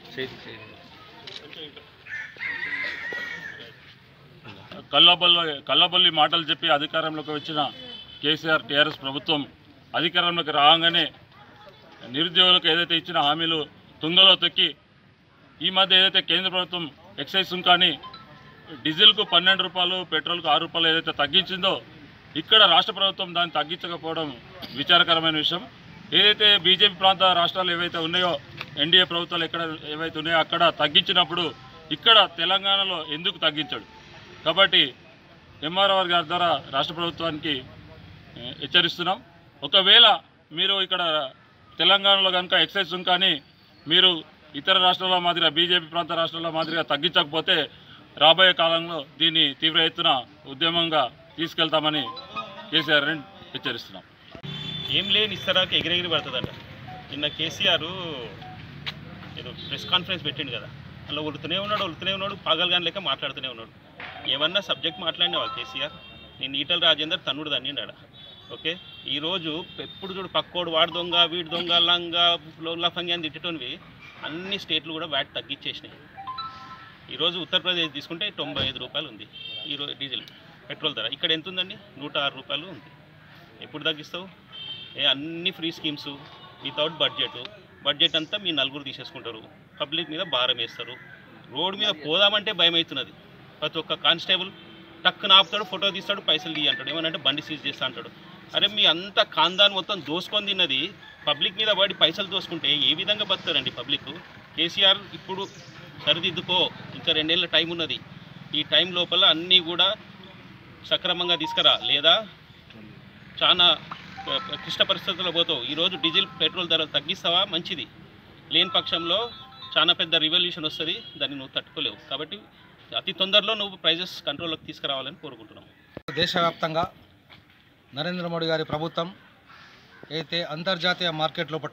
కల్లబల్లి కల్లబల్లి మాటలు చెప్పి అధికారంలోకి వచ్చిన కేసీఆర్ టీఆర్ఎస్ ప్రభుత్వం అధికారంలోకి రాగానే నిరుద్యోగులకు ఏదైతే ఇచ్చిన హామీలు తుంగలో తొక్కి ఈ మధ్య ఏదైతే కేంద్ర ప్రభుత్వం ఎక్సైజ్ సుంకాన్ని డీజిల్కు పన్నెండు రూపాయలు పెట్రోల్కు ఆరు రూపాయలు ఏదైతే తగ్గించిందో ఇక్కడ రాష్ట్ర ప్రభుత్వం దాన్ని తగ్గించకపోవడం విచారకరమైన విషయం ఏదైతే బీజేపీ ప్రాంత రాష్ట్రాలు ఏవైతే ఉన్నాయో ఎన్డీఏ ప్రభుత్వాలు ఎక్కడ ఏవైతే ఉన్నాయో అక్కడ తగ్గించినప్పుడు ఇక్కడ తెలంగాణలో ఎందుకు తగ్గించాడు కాబట్టి ఎంఆర్ఆర్ గారి ద్వారా రాష్ట్ర ప్రభుత్వానికి ఏ, హెచ్చరిస్తున్నాం ఒకవేళ మీరు ఇక్కడ తెలంగాణలో కనుక ఎక్సైజ్ సుంకాన్ని మీరు ఇతర రాష్ట్రాల మాదిరిగా బీజేపీ ప్రాంత రాష్ట్రాల మాదిరిగా తగ్గించకపోతే రాబోయే కాలంలో దీన్ని తీవ్ర ఎత్తున ఉద్యమంగా తీసుకెళ్తామని కేసీఆర్ ని హెచ్చరిస్తున్నాం ఏం లేని ఇస్తారాకి ఎగిరెగిరి పడుతుందంట నిన్న కేసీఆర్ ఏదో ప్రెస్ కాన్ఫరెన్స్ పెట్టిండు కదా అలా ఉడుతూనే ఉన్నాడు ఉడుతూనే ఉన్నాడు పాగల్గాని లెక్క మాట్లాడుతూనే ఉన్నాడు ఏమన్నా సబ్జెక్ట్ మాట్లాడినావా కేసీఆర్ నేను ఈటల రాజేందర్ తన్నుడు తన్నిండాడ ఓకే ఈరోజు ఎప్పుడు చూడు పక్కోడు వాడు దొంగ వీడు దొంగ లంగా లఫంగి అని తిట్టేటోనివి అన్ని స్టేట్లు కూడా వ్యాట్ తగ్గించేసినాయి ఈరోజు ఉత్తరప్రదేశ్ తీసుకుంటే తొంభై ఐదు రూపాయలు ఉంది ఈరోజు డీజిల్ పెట్రోల్ ధర ఇక్కడ ఎంత ఉందండి నూట ఆరు రూపాయలు ఉంది ఎప్పుడు తగ్గిస్తావు ఏ అన్ని free schemes without budget budget అంతా మీ నలుగురు తీసేసుకుంటారు పబ్లిక్ మీద భారం వేస్తారు రోడ్ మీద పోదామంటే భయం అవుతున్నది ప్రతి ఒక్క కానిస్టేబుల్ టక్కున ఆపుతాడు ఫోటో తీస్తాడు పైసలు తీయ అంటాడు ఏమనంటే బండి సీజ్ చేస్తా అంటాడు అరే మీ అంత ఖాందాన్ మొత్తం దోసుకొని తిన్నది పబ్లిక్ మీద పడి పైసలు దోసుకుంటే ఏ విధంగా బతారండి పబ్లిక్ కేసీఆర్ ఇప్పుడు సరిదిద్దుకో ఇంకా రెండేళ్ళ టైం ఉన్నది ఈ టైం లోపల అన్నీ కూడా సక్రమంగా తీసుకురా లేదా చాలా ఆ, క్లిష్ట పరిస్థితుల్లో పోతావు ఈరోజు డీజిల్ పెట్రోల్ ధరలు తగ్గిస్తావా మంచిది లేని పక్షంలో చాలా పెద్ద రివల్యూషన్ వస్తుంది దాన్ని నువ్వు తట్టుకోలేవు కాబట్టి అతి తొందరలో నువ్వు ప్రైజెస్ కంట్రోల్లోకి తీసుకురావాలని కోరుకుంటున్నాం దేశవ్యాప్తంగా నరేంద్ర మోడీ గారి ప్రభుత్వం అయితే అంతర్జాతీయ మార్కెట్ లోపట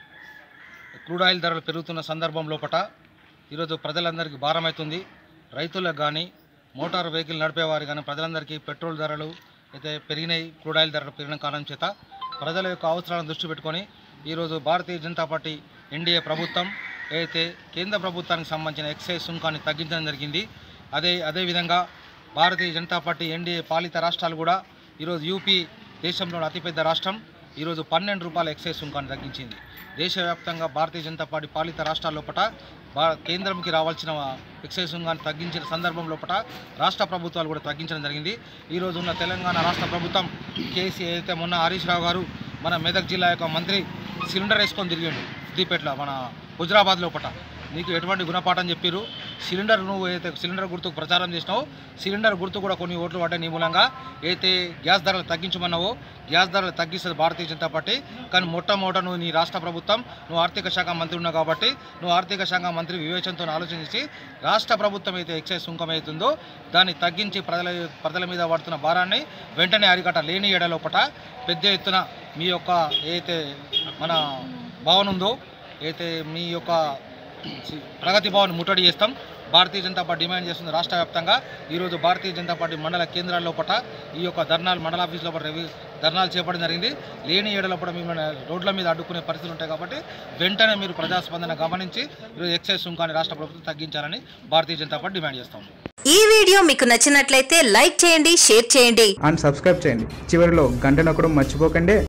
క్రూడ్ ఆయిల్ ధరలు పెరుగుతున్న సందర్భం లోపట ఈరోజు ప్రజలందరికీ భారమవుతుంది రైతులకు కానీ మోటార్ వెహికల్ నడిపేవారు కానీ ప్రజలందరికీ పెట్రోల్ ధరలు అయితే పెరిగినాయి క్రూడ్ ఆయిల్ ధరలు పెరిగిన కారణం చేత ప్రజల యొక్క అవసరాలను దృష్టి పెట్టుకొని ఈరోజు భారతీయ జనతా పార్టీ ఎన్డీఏ ప్రభుత్వం అయితే కేంద్ర ప్రభుత్వానికి సంబంధించిన ఎక్సైజ్ సుంకాన్ని తగ్గించడం జరిగింది అదే అదేవిధంగా భారతీయ జనతా పార్టీ ఎన్డీఏ పాలిత రాష్ట్రాలు కూడా ఈరోజు యూపీ దేశంలోని అతిపెద్ద రాష్ట్రం ఈరోజు పన్నెండు రూపాయల ఎక్సైజ్ సుంకాన్ని తగ్గించింది దేశవ్యాప్తంగా భారతీయ జనతా పార్టీ పాలిత రాష్ట్రాల లోపల భా కేంద్రంకి రావాల్సిన ఎక్సైజ్ సుంకాన్ని తగ్గించిన సందర్భం లోపల రాష్ట్ర ప్రభుత్వాలు కూడా తగ్గించడం జరిగింది ఈరోజు ఉన్న తెలంగాణ రాష్ట్ర ప్రభుత్వం కేసీ అయితే మొన్న హరీష్ రావు గారు మన మెదక్ జిల్లా యొక్క మంత్రి సిలిండర్ వేసుకొని తిరిగిండు సిద్దిపేటలో మన హుజరాబాద్ లోపల నీకు ఎటువంటి గుణపాఠం చెప్పారు సిలిండర్ నువ్వు అయితే సిలిండర్ గుర్తుకు ప్రచారం చేసినావో సిలిండర్ గుర్తు కూడా కొన్ని ఓట్లు పడ్డాయి నీ మూలంగా అయితే గ్యాస్ ధరలు తగ్గించమన్నావో గ్యాస్ ధరలు తగ్గిస్తుంది భారతీయ జనతా పార్టీ కానీ మొట్టమొదట నువ్వు నీ రాష్ట్ర ప్రభుత్వం నువ్వు ఆర్థిక శాఖ మంత్రి ఉన్నావు కాబట్టి నువ్వు ఆర్థిక శాఖ మంత్రి వివేచనతో ఆలోచించి రాష్ట్ర ప్రభుత్వం అయితే ఎక్సైజ్ సుంకం అవుతుందో దాన్ని తగ్గించి ప్రజల ప్రజల మీద పడుతున్న భారాన్ని వెంటనే అరికట్ట లేని ఏడలోపట పెద్ద ఎత్తున మీ యొక్క ఏదైతే మన భవన్ ఉందో అయితే మీ యొక్క సి- ప్రగతి భవన్ ముట్టడి చేస్తాం భారతీయ జనతా పార్టీ డిమాండ్ చేస్తుంది రాష్ట్ర వ్యాప్తంగా ఈరోజు భారతీయ జనతా పార్టీ మండల కేంద్రాల లోపల ఈ యొక్క ధర్నాలు మండల ఆఫీస్ లోపల రవి ధర్నాలు చేపట్టడం జరిగింది లేని ఏడ లోపల మిమ్మల్ని రోడ్ల మీద అడ్డుకునే పరిస్థితులు ఉంటాయి కాబట్టి వెంటనే మీరు ప్రజాస్పందన గమనించి ఈరోజు ఎక్సైజ్ సుంకాన్ని రాష్ట్ర ప్రభుత్వం తగ్గించాలని భారతీయ జనతా పార్టీ డిమాండ్ చేస్తాం ఈ వీడియో మీకు నచ్చినట్లయితే లైక్ చేయండి షేర్ చేయండి అండ్ సబ్స్క్రైబ్ చేయండి చివరిలో గంట నొక్కడం మర్చిపోకండి